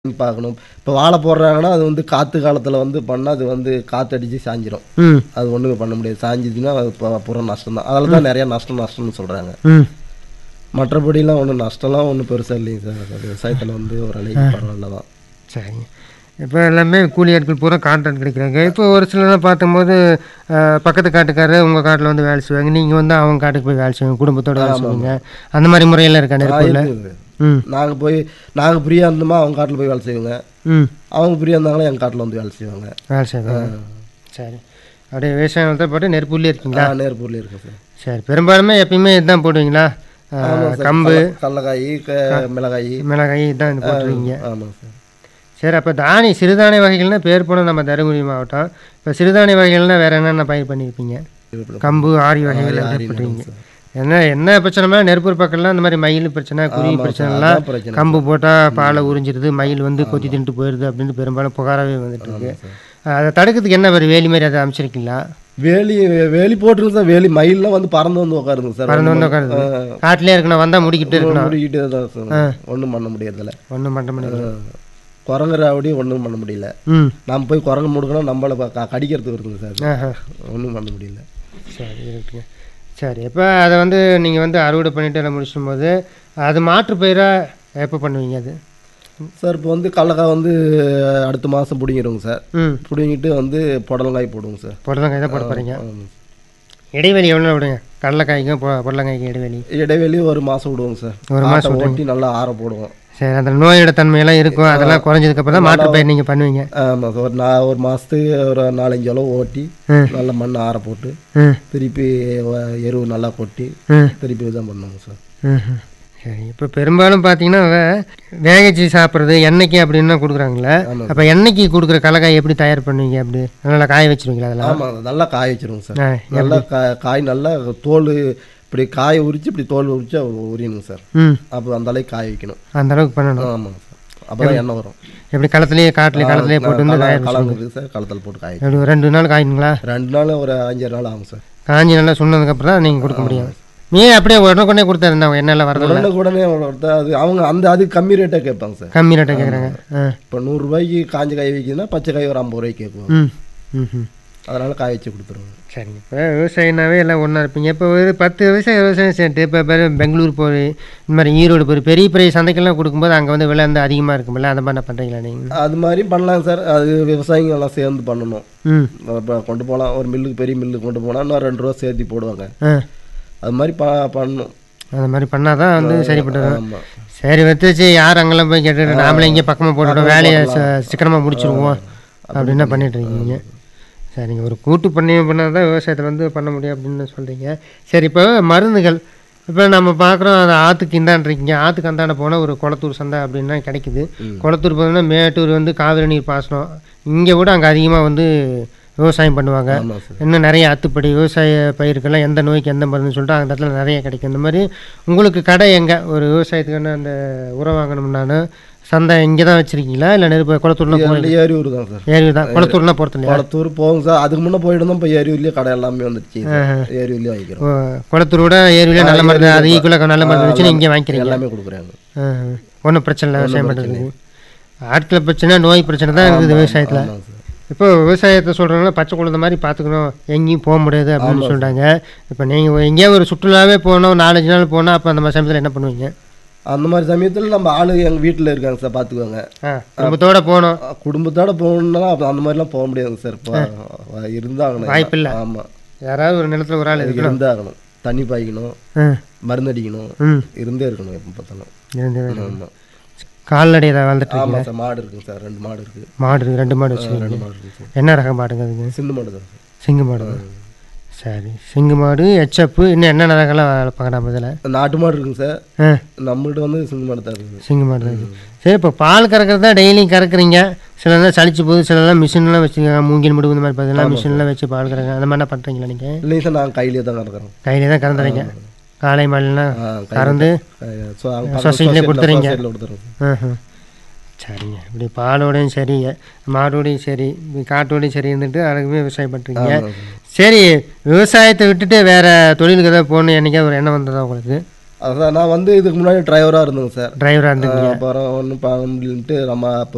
பார்க்கணும் இப்போ வாழை போடுறாங்கன்னா அது வந்து காற்று காலத்தில் வந்து பண்ணால் அது வந்து காற்றடிச்சு சாஞ்சிரும் ம் அது ஒன்றுமே பண்ண முடியாது சாஞ்சிச்சுன்னா அது பு- பூரா நஷ்டம் தான் அதில் தான் நிறையா நஷ்டம் நஷ்டம்னு சொல்கிறாங்க ம் மற்றபடிலாம் ஒன்றும் நஷ்டம்லாம் ஒன்றும் பெருசாக இல்லைங்க சார் அது விவசாயத்தில் வந்து ஓரளவுக்கு பரவாயில்ல தான் சரிங்க இப்போ எல்லாமே கூலி ஆட்கள் பூரா கான்ட்ராக்ட் கிடைக்கிறாங்க இப்போ ஒரு சிலர்லாம் பார்க்கும்போது அஹ், பக்கத்து காட்டுக்காரர் உங்கள் காட்டில் வந்து வேலை செய்வாங்க நீங்கள் வந்து அவங்க காட்டுக்கு போய் வேலை செய்வீங்க குடும்பத்தோட வேலை செய்வீங்க அந்த மாதிரி முறையெல்லாம் இருக்கா நெருப்புல இருக்குது ம் நாங்கள் போய் நாங்கள் ஃப்ரீயாக இருந்தோமா அவங்க காட்டில் போய் வேலை செய்வோங்க ம் அவங்க ஃப்ரீயாக இருந்தாங்களா எங்கள் காட்டில் வந்து வேலை செய்வாங்க வேலை செய்வாங்க சரி அப்படியே விவசாயம் தான் போட்டு நெருப்புள்ளே இருக்கீங்களா நேர்பூரில் இருக்கேன் சார் சரி பெரும்பாலுமே எப்பயுமே இதுதான் போடுவீங்களா அஹ், ஆமாம் சார் கம்பு கடல- கடலக்காய் க- மிளகாய் மிளகாய் இதுதான் இது போட்டுருவீங்க ஆமாம் சார் சரி அப்போ தானி சிறுதானிய வகைகள்னா பேர் போன நம்ம தருமபுரி மாவட்டம் இப்போ சிறுதானிய வகைகள்னா வேறு என்னென்ன பயிர் பண்ணியிருப்பீங்க கம்பு ஆரி வகைகள் ஆரி போட்டுருவீங்க என்ன என்ன பிரச்சனைனா நெருப்பூர் பக்கம்லாம் இந்த மாதிரி மயில் பிரச்சனை குருவி பிரச்சனைலாம் அதான் பிரச்சனை கம்பு போட்டால் பாலை உறிஞ்சிருது மயில் வந்து கொத்தி தின்ட்டு போயிடுது அப்படின்னு பெரும்பாலும் புகாராகவே வந்துட்டு இருக்கு அதை தடுக்கிறதுக்கு என்ன ஒரு வேலி மாதிரி அதை அமைச்சிருக்கீங்களா வேலி வேலி போட்டுருக்கு சார் வேலி மயில்லாம் வந்து பறந்து வந்து உட்காருங்க சார் பறந்து வந்து உட்காருது காட்டிலே இருக்கணும் வந்தால் முடிக்கிட்டு இருக்கணும் முடிக்கிட்டே தான் சார் ஒன்றும் பண்ண முடியறதில்ல ஒன்றும் பண்ண முடியாது குரங்குற அப்படி ஒன்றும் பண்ண முடியல ம் நம்ம போய் குரங்கு முடுக்கணும் நம்மளை ப- க- கடிக்கிறதுக்கு இருக்குங்க சார் ஆஹா ஒன்றும் பண்ண முடியல சரி இருக்குங்க சரி இப்போ அதை வந்து நீங்கள் வந்து அறுவடை பண்ணிட்டு எல்லாம் முடிச்சும் போது அது மாற்று பயிராக எப்போ பண்ணுவீங்க அது சார் இப்போ வந்து கடலக்காய் வந்து அடுத்த மாதம் பிடிங்கிடுவோங்க சார் ம் பிடுங்கிட்டு வந்து புடலங்காய் போடுவோங்க சார் புடலங்காய் தான் போட போகிறீங்க ஆமாம். இடைவெளி எவ்வளோ விடுங்க கடலைக்காய்க்கும் பொ- புடலங்காய்க்கும் இடைவெளி இடைவெளி ஒரு மாதம் விடுவோங்க சார் ஒரு ஆட்டை ஓட்டி நல்லா ஆற போடுவோம் சரி அந்த நோயோட தன்மையெல்லாம் இருக்கும் அதெல்லாம் குறைஞ்சதுக்கப்புறம் தான் மாற்று பயிர் நீங்கள் பண்ணுவீங்க ஆமாம் சார் ஒரு நான் ஒரு மாதத்துக்கு ஒரு நாலஞ்சு அளவு ஓட்டி ம். நல்லா மண் ஆற போட்டு ம் திருப்பி வ- எருவு நல்லா கொட்டி ம் திருப்பி தான் பண்ணுவோங்க சார் ம்ஹும். சரி இப்போ பெரும்பாலும் பார்த்தீங்கன்னா வே- வேகச்சி சாப்பிட்றது எண்ணெய்க்கு அப்படின்னு கொடுக்குறாங்களே ஆமாம். அப்போ எண்ணெய்க்கு கொடுக்குற கடலக்காய் எப்படி தயார் பண்ணுவீங்க அப்படி நல்லா காய வச்சிருவீங்களா அதெல்லாம் ஆமாம் நல்லா காய வச்சிருவோங்க சார் ஆ, நல்லா கா காய் நல்லா தோல் இப்படி காய உரிச்சு இப்படி தோல் உரிச்சு உரியணுங்க சார் ம் அப்போ அந்த அளவுக்கு காய வைக்கணும் அந்த அளவுக்கு பண்ணணும் ஆமாங்க சார் அப்போ தான் எண்ணெய் வரும் எப்படி களத்துலேயே காட்டுலேயே களத்துலேயே போட்டு வந்து காய கலந்து இருக்குது சார் களத்தில் போட்டு காய வைக்கணும். எப்படி ஒரு ரெண்டு நாள் காயணுங்களா ரெண்டு நாள் ஒரு அஞ்சாறு நாள் ஆகும் சார் காஞ்சி நல்லா சொன்னதுக்கப்புறம் தான் நீங்கள் கொடுக்க முடியும் மீன் அப்படியே உடனே கொடுத்தாருந்தா எண்ணெயில் வரதில்ல உடனே உடனே ஒருத்தர் அது அவங்க அந்த அது கம்மி ரேட்டாக கேட்பாங்க சார் கம்மி ரேட்டை கேட்குறாங்க ஆ இப்போ நூறுரூபாய்க்கு காஞ்ச காய் வைக்குதுன்னா பச்சை காய் ஒரு ஐம்பது ரூபாய்க்கு கேட்குவாங்க ம் ம் ம் அதனால காய வச்சு கொடுத்துருவாங்க சரிங்க இப்போ விவசாயினாவே எல்லாம் ஒன்றா இருப்பீங்க இப்போ ஒரு பத்து விவசாய விவசாயம் சேர்த்து இப்போ பேர் பெங்களூர் போய் இந்த மாதிரி ஈரோடு போய் பெரிய பெரிய சந்தைக்கெல்லாம் கொடுக்கும்போது அங்கே வந்து விலை வந்து அதிகமாக இருக்கும்ல அந்த மாதிரி என்ன பண்ணுறீங்களா நீங்கள் அது மாதிரி பண்ணலாம் சார் அது விவசாயிங்க எல்லாம் சேர்ந்து பண்ணணும் ம் இப்போ கொண்டு போகலாம் ஒரு மில்லுக்கு பெரிய மில்லுக்கு கொண்டு போனால் இன்னும் ரெண்டு ரூபா சேர்த்து போடுவாங்க ஆ அது மாதிரி ப பண்ணணும் அந்த மாதிரி பண்ணால் தான் வந்து சரிப்பட்டு வரும் ஆமாம் சரி வச்சு யார் அங்கெல்லாம் போய் கேட்டுட்டு நாமளே இங்கே பக்கமாக போட்டுவிட்டோம் வேலையை ச- சிக்கனமாக முடிச்சிருவோம் அப்படின்னு பண்ணிட்டு இருக்கீங்க சரிங்க ஒரு கூட்டு பண்ணி பண்ணால் தான் விவசாயத்தில் வந்து பண்ண முடியும் அப்படின்னு சொல்கிறீங்க சரி இப்போ மருந்துகள் இப்போ நம்ம பார்க்குறோம் அது ஆற்றுக்கு இந்தாண்டிருக்கீங்க ஆற்றுக்கு அந்தாண்ட போனால் ஒரு குளத்தூர் சந்தை அப்படின்னா கிடைக்குது குளத்தூர் பார்த்தீங்கன்னா மேட்டூர் வந்து காவிரி நீர் பாசனம் இங்கே கூட அங்கே அதிகமாக வந்து விவசாயம் பண்ணுவாங்க ஆமாம் சார் இன்னும் நிறைய அத்துப்படி விவசாய பயிருக்கெல்லாம் எந்த நோய்க்கு எந்த மருந்துன்னு சொல்லிட்டு அந்த இடத்துல நிறைய கிடைக்கும் இந்த மாதிரி உங்களுக்கு கடை எங்கே ஒரு விவசாயத்துக்கான அந்த உரம் வாங்கணும்னாலும் சந்தை இங்கே தான் வச்சுருக்கீங்களா இல்லை நெருப்பு குளத்தூர்லாம் போகிறீங்க ஏரியூர் தான் சார் ஏரி தான் குளத்தூர்லாம் போகிறது இல்லையா குளத்தூர் போகும் சார் அதுக்கு முன்னே போயிட்டு இருந்தோம் இப்போ ஏரியூர்லேயே கடை எல்லாமே வந்துடுச்சு ஏரியூர்லேயே வாங்கிக்கிறோம் ஓ, குளத்தூரோட ஏரியில நல்ல மருந்து அது ஈக்குவலாக நல்ல மருந்து வச்சுன்னு இங்கே வாங்கிக்கிறீங்க எல்லாமே கொடுக்குறாங்க ஒன்றும் பிரச்சனை இல்லை விவசாயம் பண்ணுறதுக்கு ஆட்களை பிரச்சனை நோய் பிரச்சனை தான் இருக்குது விவசாயத்தில் ஆமாங்க சார் இப்போ விவசாயத்தை சொல்கிறவங்க பச்சை குழந்தை மாதிரி பார்த்துக்கணும் எங்கேயும் போக முடியாது அப்படின்னு சொல்லிட்டாங்க இப்போ நீங்கள் எங்கேயாவது ஒரு சுற்றுலாவே போனோம் நாலஞ்சு நாள் போனால் அப்போ அந்த மாதிரி சமயத்தில் என்ன பண்ணுவீங்க அந்த மாதிரி சமயத்தில் நம்ம ஆளு எங்கள் வீட்டில் இருக்காங்க சார் பார்த்துக்குவாங்க ஆ குடும்பத்தோட போகணும் குடும்பத்தோட போகணுன்னா அப்ப அந்த மாதிரிலாம் போக முடியாதுங்க சார் இப்போ இருந்தாகணும் வாய்ப்பில்லை. ஆமாம் யாராவது ஒரு நிலத்துல ஒரு ஆள் இருக்கணும் இருந்தாகணும் தண்ணி பாய்க்கணும் ஆ மருந்து அடிக்கணும் ம் இருந்தே இருக்கணும் எப்போ பார்த்தாலும் இருந்து ஆமாம் கால்நடை ஏதாவது வளர்த்துட்டு இருக்கீங்க ஆமாம் சார் மாடு இருக்குங்க சார் ரெண்டு மாடு இருக்குது மாடு இருக்கு, ரெண்டு மாடு வச்சுருக்கீங்க ரெண்டு மாடு இருக்குது சார் என்ன ரகம் மாடுங்க அதுங்க சிந்து மாடு தான் சார் சிங்கு மாடு சரி சிங்கு மாடு எச்சப்பு இன்னும் என்னென்ன ரகம்லாம் வளர்ப்பாங்க நம்ம இதில் நாட்டு மாடு இருக்குங்க சார் ஆ நம்மகிட்ட வந்து சிந்து மாடு தான் இருக்குது சிங்கு மாடு தான் இருக்கு. சரி இப்போ பால் கறக்கிறது தான் டெய்லியும் கறக்குறீங்க சிலதான் சளிச்சு போகுது சிலதான் மிஷின்லாம் வச்சுருக்காங்க மூங்கில் முடுவு இந்த மாதிரி பார்த்தீங்கன்னா மிஷின்லாம் வச்சு பால் கறங்க அந்த மாதிரிலாம் பண்ணுறீங்களா நீங்கள் இல்லைங்க சார் நாங்கள் கையிலே தான் கறக்குறோம் கையிலே தான் கறந்துறீங்க காலை மாலைலாம் ஆ கறந்து ஸோ அங்கே சொசைட்டிலே கொடுத்துறீங்க. கொடுத்துறோம் ஆஹா. சரிங்க இப்படி பாலோடையும் சரி மாடோடையும் சரி இப்படி காட்டோடையும் சரி இருந்துட்டு அதுக்குமே விவசாயம் பண்ணுறீங்க ஆமாம் சார் சரி விவசாயத்தை விட்டுட்டு வேற தொழிலுக்கு ஏதாவது போகணும் என்னைக்கா ஒரு எண்ணம் வந்ததா உங்களுக்கு அதான் நான் வந்து இதுக்கு முன்னாடி டிரைவராக இருந்தேங்க சார் டிரைவராக இருந்தீங்க அப்புறம் ஒன்றும் பண்ண முடியலன்ட்டு நம்ம அப்போ